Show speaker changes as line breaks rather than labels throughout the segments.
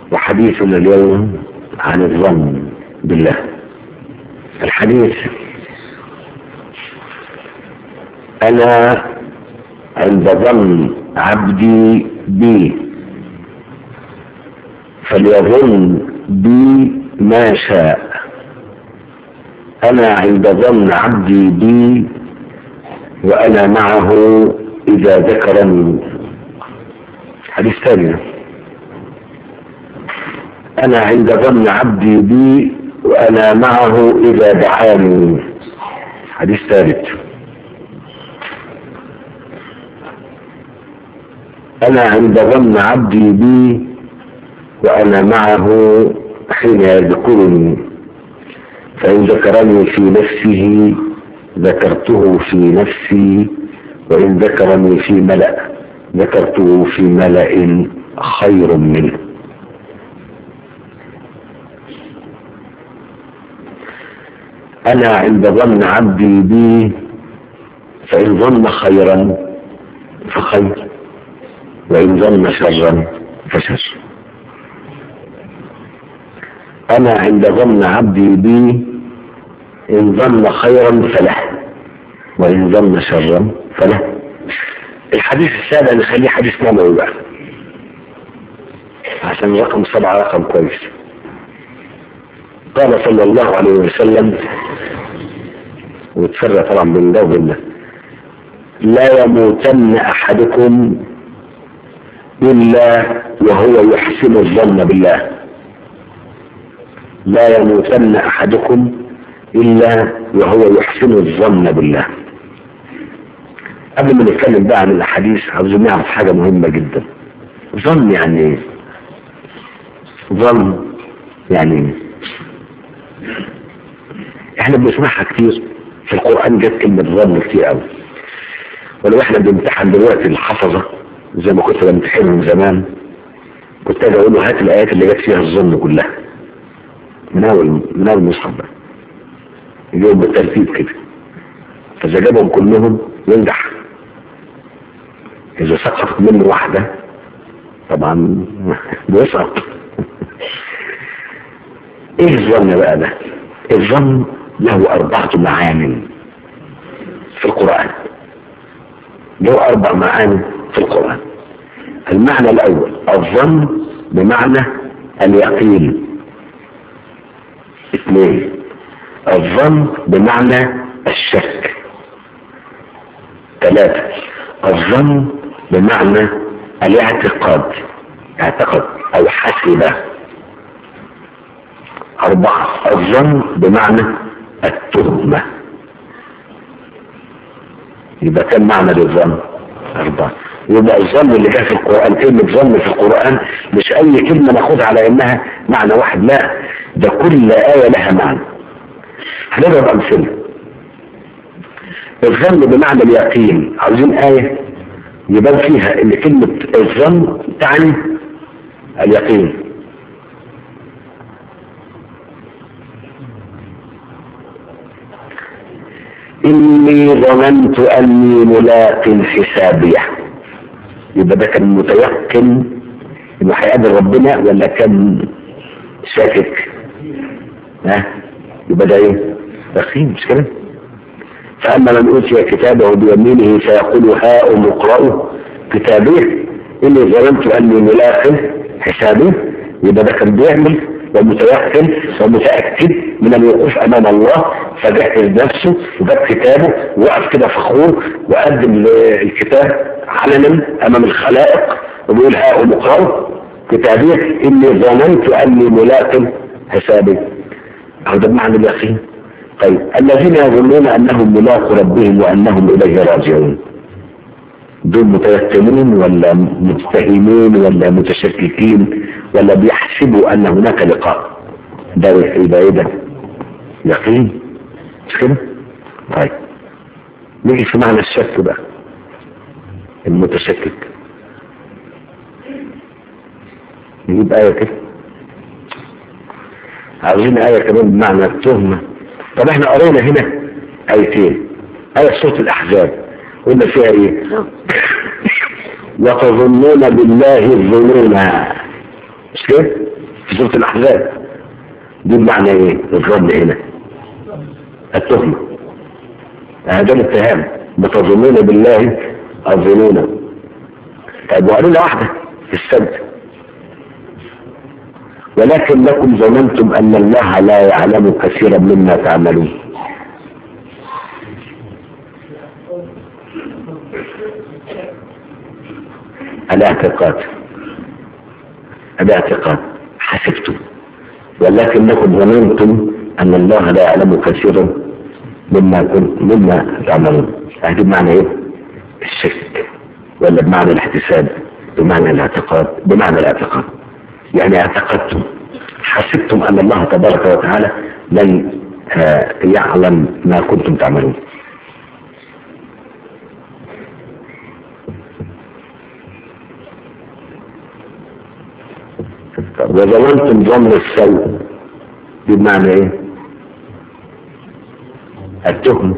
وحديثنا اليوم عن الظن بالله الحديث أنا عند ظن عبدي بي فليظن بي ما شاء أنا عند ظن عبدي بي وأنا معه إذا ذكرني حديث ثاني أنا عند ظن عبدي بي وأنا معه إذا دعاني حديث ثالث أنا عند ظن عبدي بي وأنا معه حين يذكرني فإن ذكرني في نفسه ذكرته في نفسي وإن ذكرني في ملأ ذكرته في ملأ خير منه أنا عند ظن عبدي بي فإن ظن خيرا فخير وإن ظن شرا فشر أنا عند ظن عبدي بي إن ظن خيرا فله وإن ظن شرا فله الحديث السابع نخليه حديث نبوي بقى عشان رقم سبعة رقم كويس قال صلى الله عليه وسلم وتفرق طبعا بين ده وبين ده لا يموتن أحدكم إلا وهو يحسن الظن بالله لا يموتن أحدكم إلا وهو يحسن الظن بالله قبل ما نتكلم بقى عن الأحاديث عاوزين نعرف حاجة مهمة جدا ظن يعني ايه ظن يعني ايه احنا بنسمعها كتير في القرآن جت كلمة ظن كتير قوي ولو احنا بنمتحن دلوقتي الحفظة زي ما كنت بمتحنهم زمان كنت اجي اقول له هات الايات اللي جت فيها الظن كلها من اول من اول المصحف بقى يجيبهم بالترتيب كده فاذا جابهم كلهم ينجح اذا سقطت منه واحدة طبعا بيسقط ايه الظن بقى ده الظن له اربعة معاني في القرآن له اربع معاني في القرآن المعنى الاول الظن بمعنى اليقين اثنين الظن بمعنى الشك ثلاثة الظن بمعنى الاعتقاد اعتقد او حسب اربعة الظن بمعنى التهمة يبقى كم معنى للظن اربعة يبقى الظن اللي جاء في القرآن كلمة ظن في القرآن مش اي كلمة ناخدها على انها معنى واحد لا ده كل آية لها معنى هنضرب امثلة الظن بمعنى اليقين عاوزين آية يبان فيها ان كلمة الظن تعني اليقين إني ظننت أني ملاق حسابية يبقى ده كان متيقن إنه هيقابل ربنا ولا كان شاكك ها يبقى ده إيه؟ يقين مش كده؟ فأما من أوتي كتابه بيمينه فيقول هاؤم اقرأوا كتابيه إني ظننت أني ملاق حسابي يبقى ده كان بيعمل ومتيقن ومتأكد من الوقوف أمام الله فجهز نفسه وجاب كتابه وقف كده فخور وقدم الكتاب علنا أمام الخلائق وبيقول هاؤم اقرأوا كتابيه إني ظننت أني ملاق حسابي هذا بمعنى اليقين طيب الذين يظنون انهم ملاقوا ربهم وانهم اليه راجعون دول متيقنين ولا متهمين ولا متشككين ولا بيحسبوا ان هناك لقاء ده يبقى ايه ده يقين مش كده طيب نيجي في معنى الشك بقى المتشكك نجيب آية كده عاوزين آية كمان بمعنى التهمة طب احنا قرينا هنا آيتين آية سورة الأحزاب قلنا فيها ايه وتظنون بالله الظنون مش كده في سورة الأحزاب دي بمعنى ايه الظن هنا التهمة هذا الاتهام بتظنون بالله الظنون طيب وقالوا واحدة في السبت ولكن لكم ظننتم أن الله لا يعلم كثيرا مما تعملون الاعتقاد الاعتقاد حسبتم ولكنكم ظننتم ان الله لا يعلم كثيرا مما كنت مما تعملون هذه بمعنى ايه الشك ولا بمعنى الاحتساب بمعنى الاعتقاد بمعنى الاعتقاد يعني اعتقدتم حسبتم ان الله تبارك وتعالى لن آه يعلم ما كنتم تعملون وظننتم ظن السوء بمعنى ايه التهم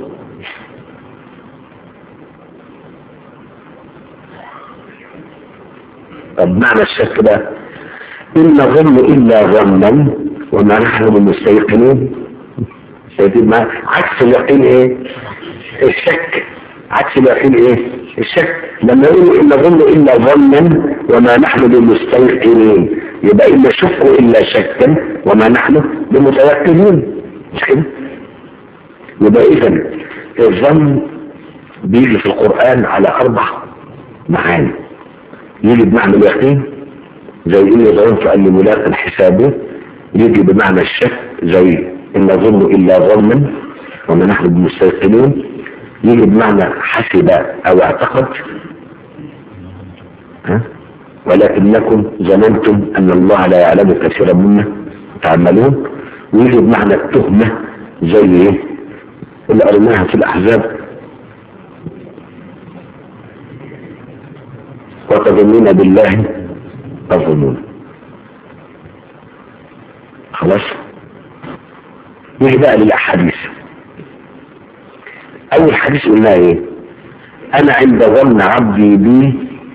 طب معنى الشك ده إن نظن إلا ظنا وما نحن بمستيقنين شايفين ما عكس اليقين ايه الشك عكس اليقين ايه الشك لما يقولوا إن نظن إلا ظنا وما نحن بمستيقنين يبقى إن شك إلا شكا وما نحن بمتيقنين مش كده يبقى إذا الظن بيجي في القرآن على أربع معاني يجي بمعنى اليقين زي إني ظننت أني ملاق حسابه يجي بمعنى الشك زي إن نظن إلا ظنا وما نحن بمستيقنين يجي بمعنى حسب أو اعتقد ها؟ ولكنكم ظننتم أن الله لا يعلم كثيرا مما تعملون ويجي بمعنى التهمة زي ايه اللي قريناها في الأحزاب وتظنون بالله تظنون خلاص نيجي بقى للأحاديث أول حديث قلنا إيه أنا عند ظن عبدي بي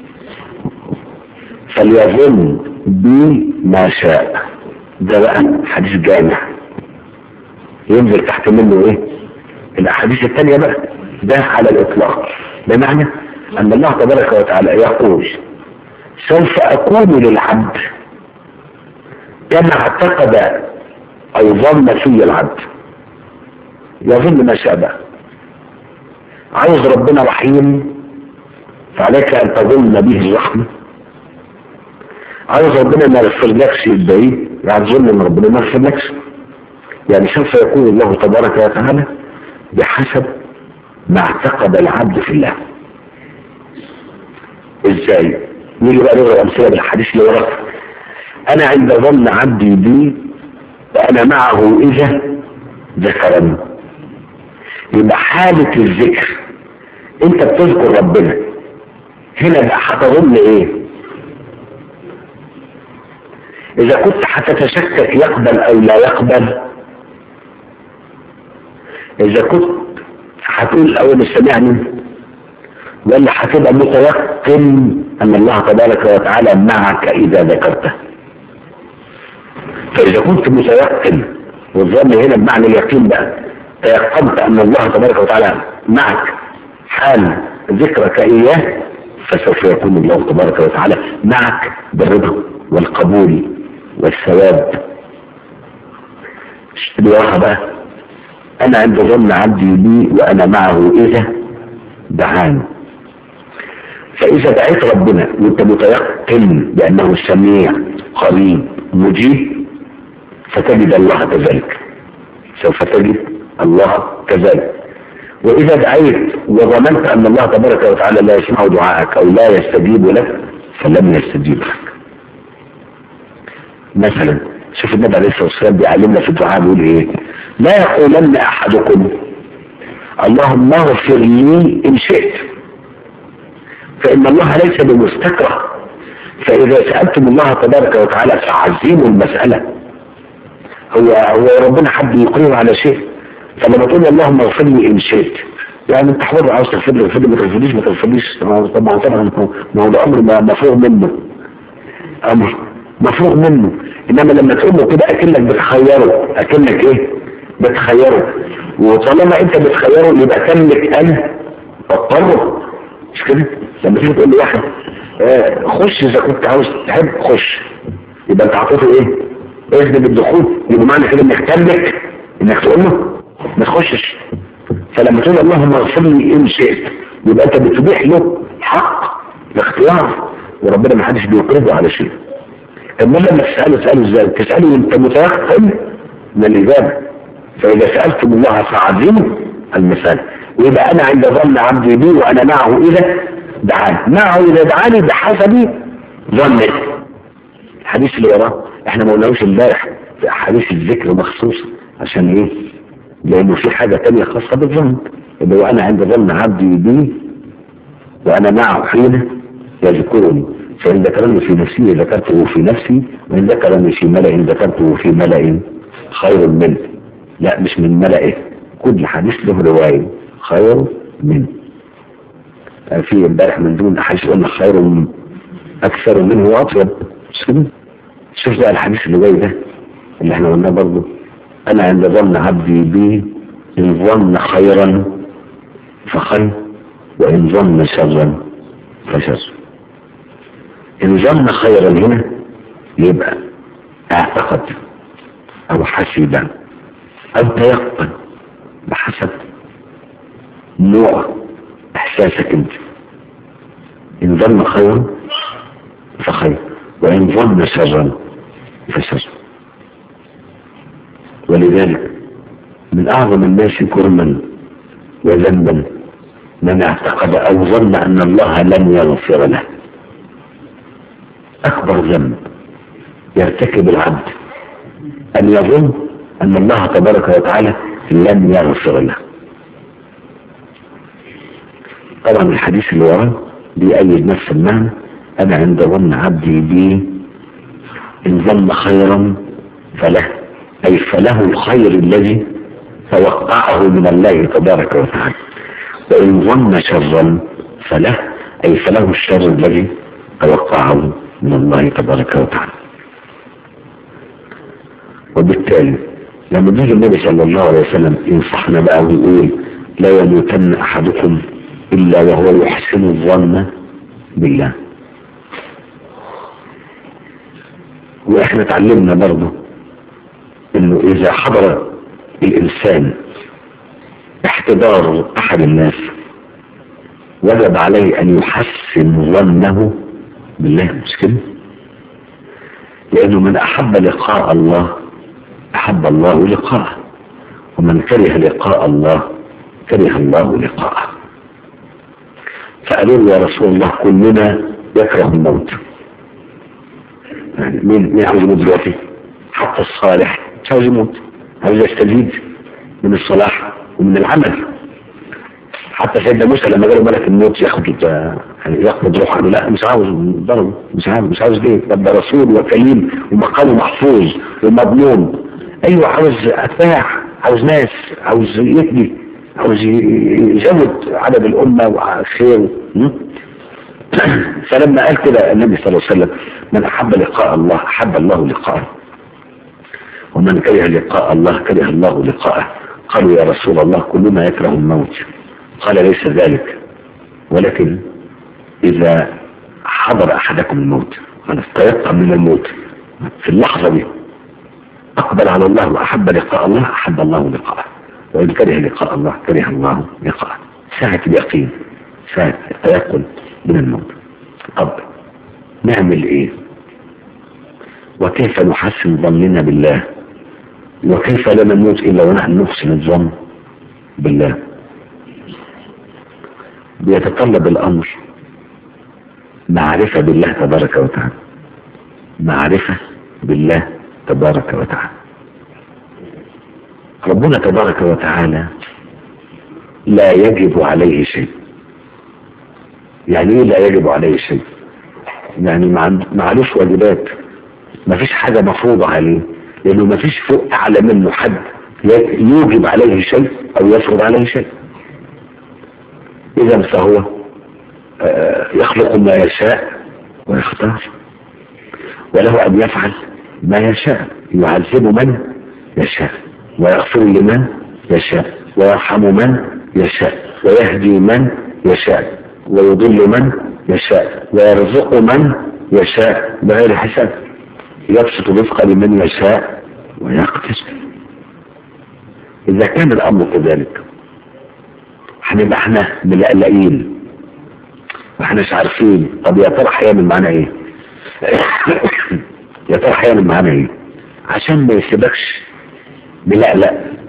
فليظن بي ما شاء ده بقى حديث جامع ينزل تحت منه ايه الاحاديث الثانية بقى ده على الاطلاق بمعنى ان الله تبارك وتعالى يقول سوف اكون للعبد كما اعتقد او ظن في العبد يظن ما شاء بقى عايز ربنا رحيم فعليك ان تظن به الرحمه عايز ربنا ما يغفرلكش يبقى ايه يعني تظن ان ربنا ما يغفرلكش يعني سوف يكون الله تبارك وتعالى بحسب ما اعتقد العبد في الله ازاي نيجي بقى نقرا امثله بالحديث اللي وراك انا عند ظن عبدي بي وانا معه اذا ذكرني يبقى حالة الذكر انت بتذكر ربنا هنا بقى هتظن ايه اذا كنت هتتشكك يقبل او لا يقبل اذا كنت هتقول اول سمعني ولا هتبقى متيقن ان الله تبارك وتعالى معك اذا ذكرته فاذا كنت متيقن والظن هنا بمعنى اليقين بقى تيقنت ان الله تبارك وتعالى معك حال ذكرك اياه فسوف يكون الله تبارك وتعالى معك بالرضا والقبول والثواب الواقع بقى انا عند ظن عبدي بي وانا معه اذا دعاني فاذا دعيت ربنا وانت متيقن بانه سميع قريب مجيب فتجد الله كذلك سوف تجد الله كذلك واذا دعيت وظننت ان الله تبارك وتعالى لا يسمع دعاءك او لا يستجيب لك فلم يستجيب لك مثلا شوف النبي عليه الصلاه والسلام بيعلمنا في الدعاء بيقول ايه لا يقولن احدكم اللهم اغفر لي ان شئت فان الله ليس بمستكره فاذا سالتم الله تبارك وتعالى فعزيموا المساله هو هو ربنا حد يقرر على شيء فلما تقول اللهم اغفر لي ان شئت يعني انت حر عاوز تغفر لي اغفر لي ما تغفرليش ما تغفرليش طبعا طبعا ما هو ده امر مفروغ منه امر مفروغ منه انما لما تقول له كده اكنك بتخيره اكنك ايه بتخيره وطالما انت بتخيره يبقى تملك ان تضطره مش كده لما تيجي تقول لواحد آه خش اذا كنت عاوز تحب خش يبقى انت عطيته ايه اذن بالدخول يبقى معنى كده انك تملك انك تقول له ما تخشش فلما تقول اللهم اغفر لي ان شئت يبقى انت بتبيح له حق الاختيار وربنا ما حدش بيقرضه على شيء اما لما تساله تساله ازاي تساله انت متيقن من الاجابه فاذا سالتم الله فعظموا المثال ويبقى انا عند ظن عبدي بي وانا معه اذا دعاني معه اذا دعاني بحسب ظني الحديث اللي وراه احنا ما قلناهوش امبارح في احاديث الذكر مخصوص عشان ايه لانه في حاجه تانية خاصه بالظن اللي هو انا عند ظن عبدي بي وانا معه حين يذكرني فإن ذكرني في نفسي ذكرته في نفسي وإن ذكرني في ملأ ذكرته في ملأ خير منه لا مش من ملأ كل حديث له رواية خير منه في امبارح من دون حديث قلنا خير أكثر منه وأطيب مش كده؟ شوف بقى الحديث اللي جاي ده اللي احنا قلناه برضه أنا عند ظن عبدي بي إن ظن خيرا فخير وإن ظن شرا فشر إن ظن خيرا هنا يبقى اعتقد أو حسب أو تيقن بحسب نوع إحساسك أنت إن ظن خيرا فخير وإن ظن شرا فشر ولذلك من أعظم الناس كرما وذنبا من اعتقد أو ظن أن الله لن يغفر له أكبر ذنب يرتكب العبد أن يظن أن الله تبارك وتعالى لن يغفر له طبعا الحديث اللي وراه بيأيد نفس المعنى أنا عند ظن عبدي بي إن ظن خيرا فله أي فله الخير الذي توقعه من الله تبارك وتعالى وإن ظن شرا فله أي فله الشر الذي توقعه من الله تبارك وتعالى وبالتالي لما بيجي النبي صلى الله عليه وسلم ينصحنا بقى ويقول لا يموتن أحدكم إلا وهو يحسن الظن بالله واحنا اتعلمنا برضه انه اذا حضر الانسان احتضار احد الناس وجب عليه ان يحسن ظنه بالله مش كده لانه من احب لقاء الله احب الله لقاءه ومن كره لقاء الله كره الله لقاءه فقالوا له يا رسول الله كلنا يكره الموت يعني مين مين عاوز يموت دلوقتي حتى الصالح مش عاوز يموت عاوز يستزيد من الصلاح ومن العمل حتى سيدنا موسى لما جاله ملك الموت ياخد يعني ياخد روحه قال له لا مش عاوز ضربه مش عاوز مش عاوز ليه ده رسول وكليم ومقامه محفوظ ومضمون ايوه عاوز اتباع عاوز ناس عاوز يبني عاوز يزود عدد الامه وخير فلما قال كده النبي صلى الله عليه وسلم من احب لقاء الله احب الله لقاءه ومن كره لقاء الله كره الله لقاءه قالوا يا رسول الله كلنا يكره الموت قال ليس ذلك ولكن إذا حضر أحدكم الموت من استيقن من الموت في اللحظة دي أقبل على الله وأحب لقاء الله أحب الله لقاءه وإن كره لقاء الله كره الله لقاءه ساعة اليقين ساعة التيقن من الموت طب نعمل إيه وكيف نحسن ظننا بالله وكيف لا نموت إلا ونحن نحسن الظن بالله بيتطلب الأمر معرفة بالله تبارك وتعالى معرفة بالله تبارك وتعالى ربنا تبارك وتعالى لا يجب عليه شيء يعني ايه لا يجب عليه شيء يعني معلوش واجبات ما فيش حاجة مفروضة عليه لانه ما فيش فوق اعلى منه حد يوجب عليه شيء او يفرض عليه شيء اذا فهو يخلق ما يشاء ويختار وله أن يفعل ما يشاء يعذب من يشاء ويغفر لمن يشاء ويرحم من يشاء ويهدي من يشاء ويضل من يشاء ويرزق من يشاء بغير حساب يبسط الرزق لمن يشاء ويقتل إذا كان الأمر كذلك هنبقى احنا ملقلقين ما احناش عارفين طب يا ترى هيعمل معانا ايه؟ يا ترى هيعمل معانا ايه؟ عشان ما يسيبكش ملقلق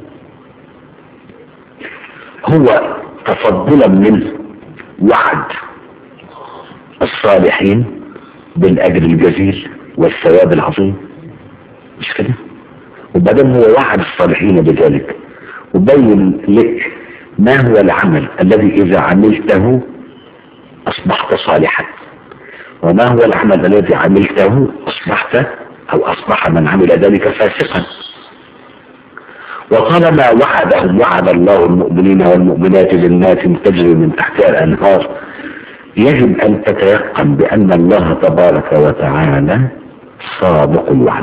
هو تفضلا منه وعد الصالحين بالأجر الجزيل والثواب العظيم مش كده وبعدين هو وعد الصالحين بذلك وبين لك ما هو العمل الذي إذا عملته أصبحت صالحا وما هو العمل الذي عملته أصبحت أو أصبح من عمل ذلك فاسقا وطالما وعدهم وعد الله المؤمنين والمؤمنات جنات تجري من تحتها الأنهار يجب أن تتيقن بأن الله تبارك وتعالى صادق الوعد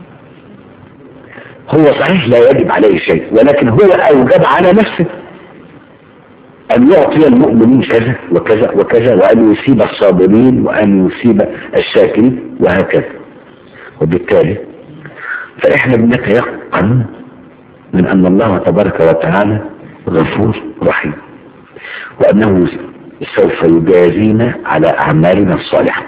هو صحيح لا يجب عليه شيء ولكن هو أوجب على نفسه أن يعطي المؤمنين كذا وكذا وكذا وأن يصيب الصابرين وأن يصيب الشاكرين وهكذا وبالتالي فإحنا بنتيقن من أن الله تبارك وتعالى غفور رحيم وأنه سوف يجازينا على أعمالنا الصالحة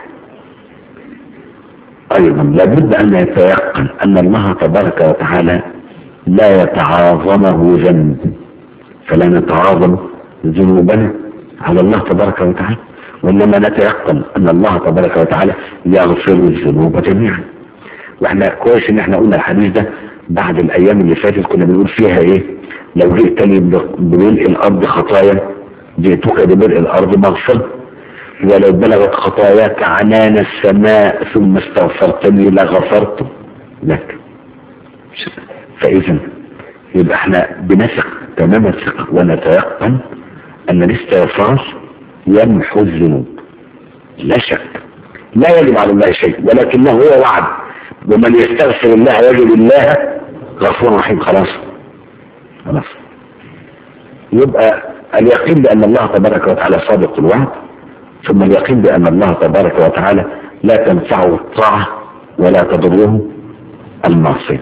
أيضا لابد أن يتيقن أن الله تبارك وتعالى لا يتعاظمه ذنب فلا نتعاظم ذنوبنا على الله تبارك وتعالى وإنما نتيقن أن الله تبارك وتعالى يغفر الذنوب جميعا واحنا كويس ان احنا قلنا الحديث ده بعد الايام اللي فاتت كنا بنقول فيها ايه لو جئتني بملء الارض خطايا جئتك بملء الارض مغفرة ولو بلغت خطاياك عنان السماء ثم استغفرتني لغفرت لك فاذا يبقى احنا بنثق تمام الثقة ونتيقن ان الاستغفار يمحو الذنوب لا شك لا يجب على الله شيء ولكنه هو وعد ومن يستغفر الله يجد الله غفور رحيم خلاص خلاص يبقى اليقين بأن الله تبارك وتعالى صادق الوعد ثم اليقين بأن الله تبارك وتعالى لا تنفعه الطاعة ولا تضره المعصية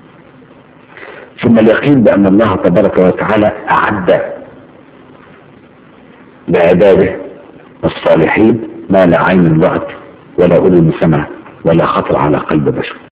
ثم اليقين بأن الله تبارك وتعالى أعد لعباده الصالحين ما لا عين رأت ولا أذن سمعت ولا خطر على قلب بشر